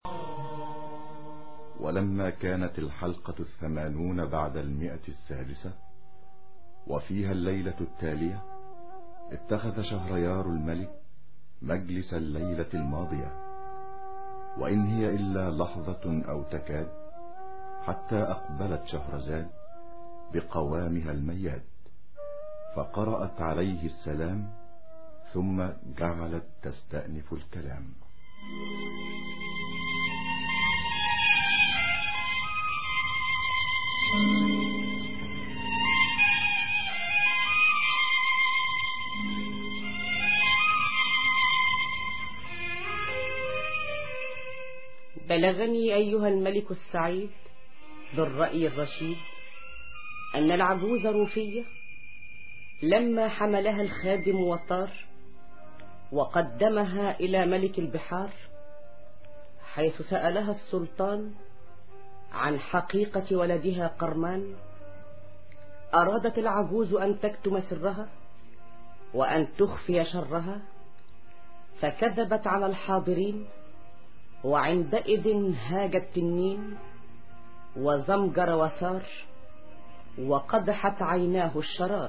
ولما كانت الحلقة الثمانون بعد المئة السادسة وفيها الليلة التالية اتخذ شهريار الملك مجلس الليلة الماضية وإن هي إلا لحظة أو تكاد حتى أقبلت شهرزاد بقوامها المياد فقرأت عليه السلام ثم جعلت تستأنف الكلام بلغني أيها الملك السعيد بالرأي الرشيد أن العجوز روفية لما حملها الخادم وطار وقدمها إلى ملك البحار حيث سألها السلطان عن حقيقة ولدها قرمان أرادت العجوز أن تكتم سرها وأن تخفي شرها فكذبت على الحاضرين وعندئذ هاج التنين وزمجر وثار وقدحت عيناه الشرار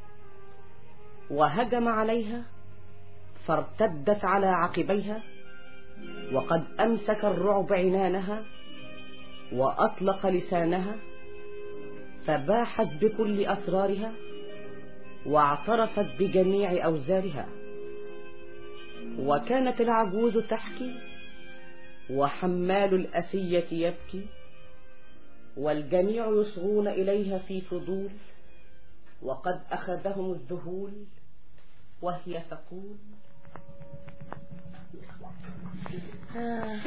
وهجم عليها فارتدت على عقبيها وقد أمسك الرعب عنانها وأطلق لسانها فباحت بكل أسرارها واعترفت بجميع أوزارها وكانت العجوز تحكي وحمال الأسية يبكي والجميع يصغون إليها في فضول وقد أخذهم الذهول وهي تقول آه.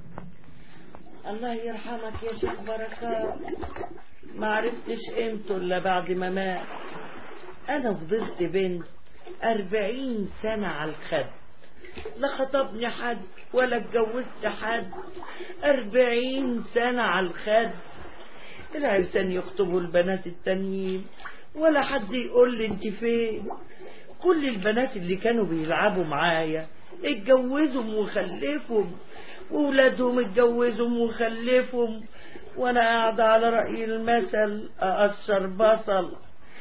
الله يرحمك يا شيخ بركات ما عرفتش قيمته الا بعد ما مات انا فضلت بنت اربعين سنة على الخد لا خطبني حد ولا اتجوزت حد أربعين سنة على الخد العرسان يخطبوا البنات التانيين ولا حد يقول لي انت فين كل البنات اللي كانوا بيلعبوا معايا اتجوزهم وخلفهم وولادهم اتجوزهم وخلفهم وانا قاعدة على رأي المثل اقشر بصل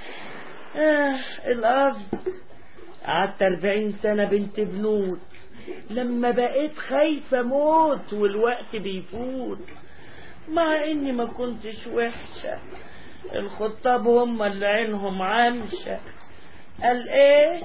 آه القصد قعدت أربعين سنة بنت بنوت لما بقيت خايفة موت والوقت بيفوت مع اني ما كنتش وحشة الخطاب هم اللي عينهم عمشة قال ايه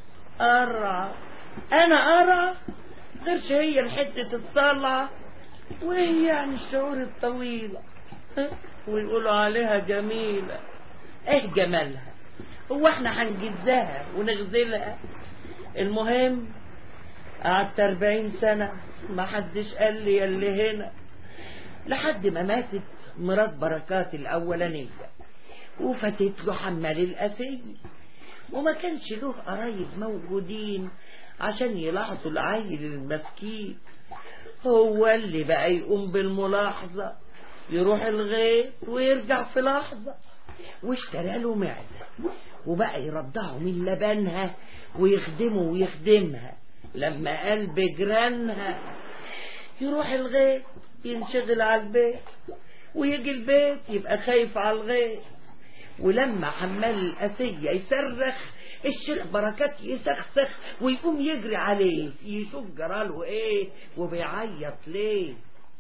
قرع انا قرع غيرش هي الحتة الصلعة وايه يعني الشعور الطويلة ويقولوا عليها جميلة ايه جمالها هو احنا هنجزها ونغزلها المهم قعدت أربعين سنة ما حدش قال لي اللي هنا لحد ما ماتت مرات بركات الأولانية وفاتت له حمال الأسية وما كانش له قرايب موجودين عشان يلاحظوا العيل المسكين هو اللي بقى يقوم بالملاحظة يروح الغيط ويرجع في لحظة واشترى له معدة وبقى يرضعه من لبنها ويخدمه ويخدمها لما قلب جيرانها يروح الغيط ينشغل على البيت ويجي البيت يبقى خايف على الغيط ولما حمال الأسية يصرخ الشيخ بركات يسخسخ ويقوم يجري عليه يشوف جراله ايه وبيعيط ليه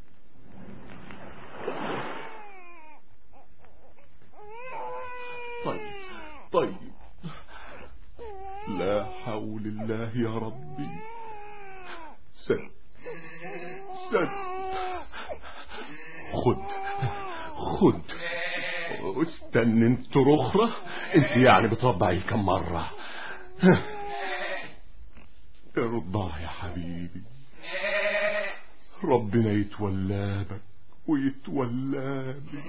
طيب طيب لا حول الله يا ربي سد سد خد خد استنى انت رخرة انت يعني بترضعي كم مرة ارضع يا حبيبي ربنا يتولابك ويتولابك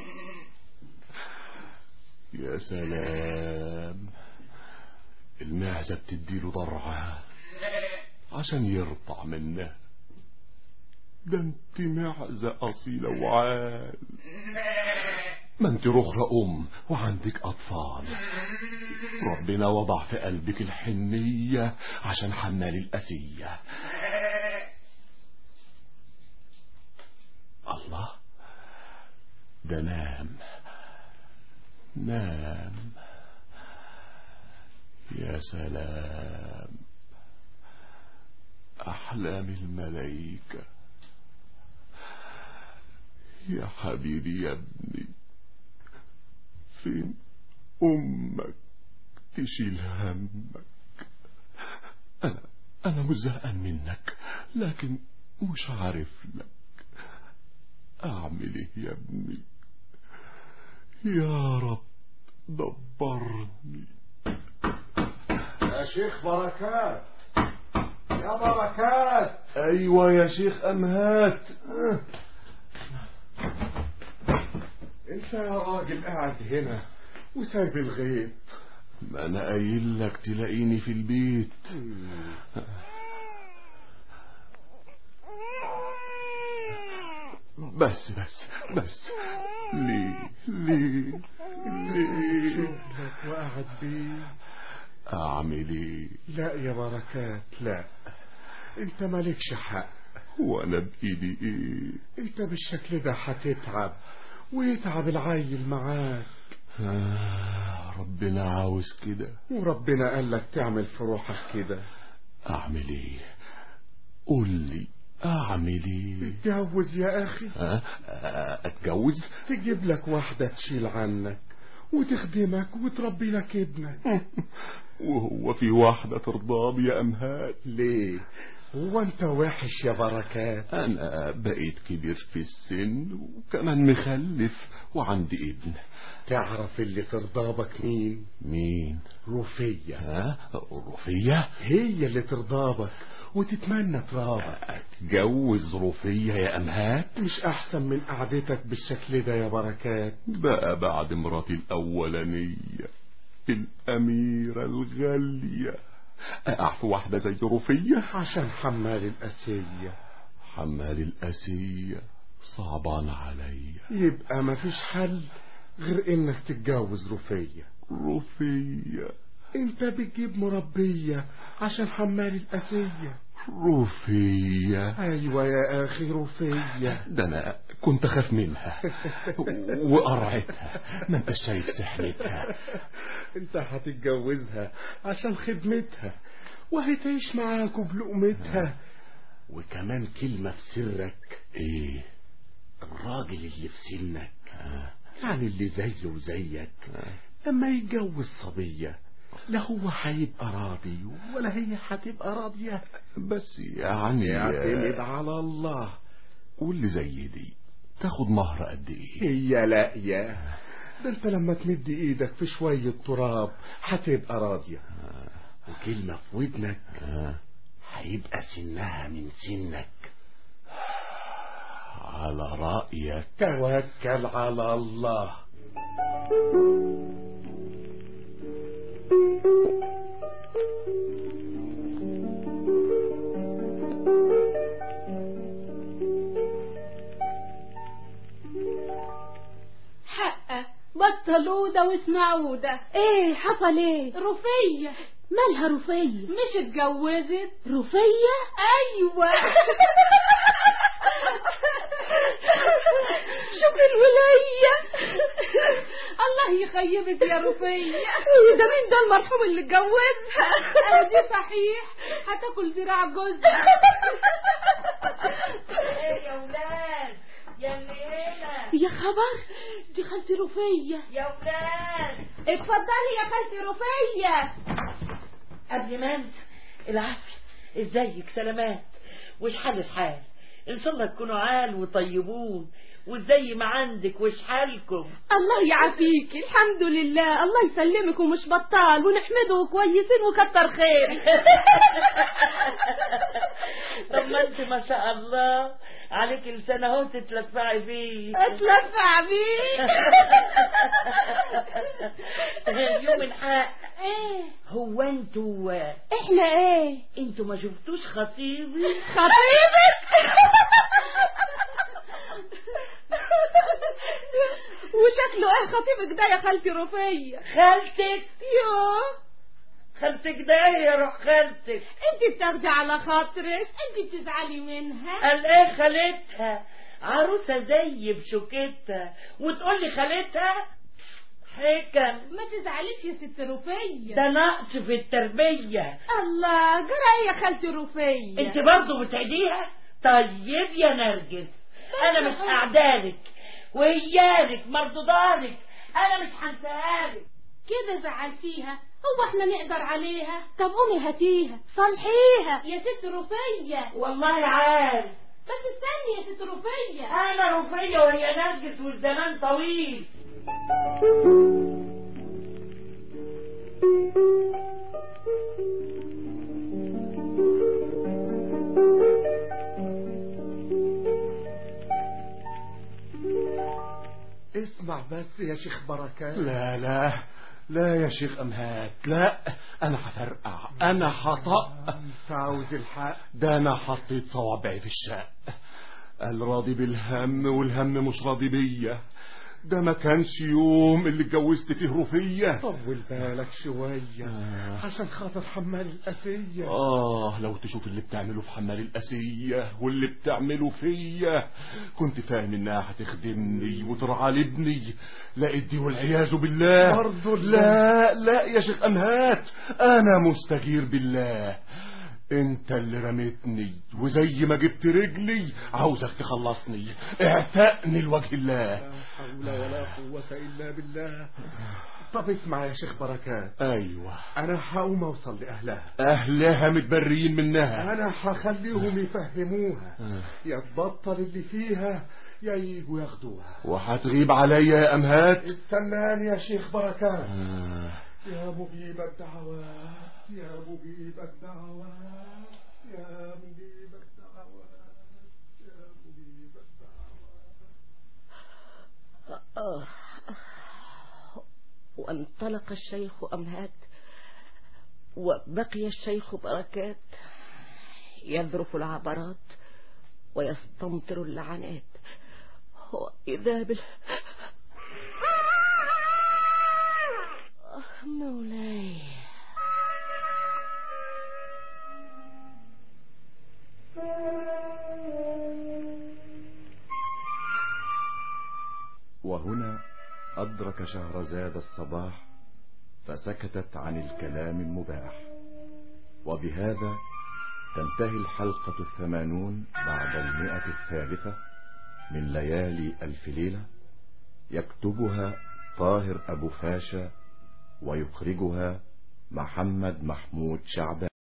يا سلام المعزة بتديله ضرعها عشان يرضع منها ده انت معزة أصيلة وعال ما انت رخرة أم وعندك أطفال ربنا وضع في قلبك الحنية عشان حمال الأسية ده نام نام يا سلام أحلام الملائكة يا حبيبي يا ابني فين أمك تشيل همك أنا أنا مش زهقان منك لكن مش عارف لك أعمل إيه يا ابني يا رب دبرني يا شيخ بركات يا بركات أيوة يا شيخ أمهات انت يا راجل قاعد هنا وسايب الغيط ما أنا قايل لك تلاقيني في البيت بس بس بس ليه ليه ليه وقعد بيه أعمل إيه لا يا بركات لا انت مالكش حق وأنا بإيدي إيه انت بالشكل ده هتتعب ويتعب العيل معاك آه ربنا عاوز كده وربنا قال لك تعمل في روحك كده أعمل إيه قول لي أعمل إيه اتجوز يا اخي ها؟ آه، أتجوز تجيب لك واحدة تشيل عنك وتخدمك وتربي لك ابنك وهو في واحدة ترضى يا أمهات ليه هو انت وحش يا بركات أنا بقيت كبير في السن وكمان مخلف وعندي ابن تعرف اللي ترضابك مين مين رفية ها رفية هي اللي ترضابك وتتمنى ترابك اتجوز رفية يا أمهات مش احسن من قعدتك بالشكل ده يا بركات بقى بعد مراتي الأولانية الأميرة الغالية أقع في واحدة زي رفية عشان حمال الأسية حمال الأسية صعبان عليا يبقى مفيش حل غير انك تتجوز رفية رفية انت بتجيب مربية عشان حمال الأسية رفية ايوه يا اخي رفية ده انا كنت اخاف منها وقرعتها ما بقاش شايف سحنتها انت هتتجوزها عشان خدمتها وهي تعيش معاك بلقمتها وكمان كلمة في سرك ايه الراجل اللي في سنك يعني اللي زيه وزيك لما يتجوز صبية لا هو هيبقى راضي ولا هي هتبقى راضية بس يعني اعتمد على الله واللي زي دي تاخد مهر قد ايه هي لاقية ده انت لما تمد ايدك في شوية تراب هتبقى راضية وكلمة في ودنك هيبقى سنها من سنك على رأيك توكل على الله حقه بطلوا ده واسمعوا ده ايه حصل ايه رفية مالها رفية مش اتجوزت رفية ايوه شوف الولاية الله يخيبك يا رفية ايه ده مين ده المرحوم اللي اتجوزها ادي صحيح هتاكل ذراع جوزها ايه يا ولاد يا اللي هنا يا خبر دي خالتي رفية يا ولاد اتفضلي يا خالتي رفية قبل ما انسى العافية ازيك سلامات وش حال الحال ان شاء الله تكونوا عال وطيبون وزي ما عندك وش حالكم الله يعافيكي الحمد لله الله يسلمك ومش بطال ونحمده كويسين وكتر خير طب ما انت ما شاء الله عليك لسان اهو تتلفعي فيه اتلفع بيه يوم الحق ايه هو انتوا احنا ايه انتوا ما شفتوش خطيبي خطيبك وشكله ايه خطيبك ده يا خالتي رفية خالتك يوه خالتك ده ايه يا روح خالتك انت بتاخدي على خاطرك انت بتزعلي منها قال ايه خالتها عروس عروسة زي بشوكتها وتقول لي خالتها حكم ما تزعليش يا ست رفية ده نقص في التربية الله جرى ايه يا خالتي رفية انت برضه بتعديها طيب يا نرجس انا مش قعدالك وهيالك مردودالك انا مش هنساهالك كده زعلتيها هو احنا نقدر عليها طب قومي هاتيها صلحيها يا ست رفية والله عارف بس استني يا ست رفية انا رفية وهي نرجس والزمان طويل اسمع بس يا شيخ بركات لا لا لا يا شيخ أمهات لا أنا هفرقع أنا هطق انت عاوز الحق ده أنا حطيت صوابعي في الشق الراضي بالهم والهم مش راضي بيا ده ما كانش يوم اللي اتجوزت فيه رفية طول بالك شوية آه. عشان خاطر حمال الأسية آه لو تشوف اللي بتعمله في حمال الأسية واللي بتعمله فيا كنت فاهم إنها هتخدمني وترعى لابني لقيت دي والعياذ بالله برضو لا لا يا شيخ أمهات أنا مستجير بالله انت اللي رميتني وزي ما جبت رجلي عاوزك تخلصني اعتقني لوجه الله لا حول ولا قوة إلا بالله طب اسمع يا شيخ بركات ايوه أنا هقوم أوصل لأهلها اهلها متبريين منها أنا هخليهم يفهموها آه. يا تبطل اللي فيها يا يجوا ياخدوها وهتغيب عليا يا امهات استناني يا شيخ بركات آه. يا مجيب الدعوات يا مجيب الدعوات يا مجيب الدعوات يا مجيب الدعوات آه. وانطلق الشيخ أمهات وبقي الشيخ بركات يذرف العبرات ويستمطر اللعنات وإذا بال آه، مولاي وهنا أدرك شهرزاد الصباح فسكتت عن الكلام المباح وبهذا تنتهي الحلقة الثمانون بعد المئة الثالثة من ليالي ألف ليلة يكتبها طاهر أبو فاشا ويخرجها محمد محمود شعبان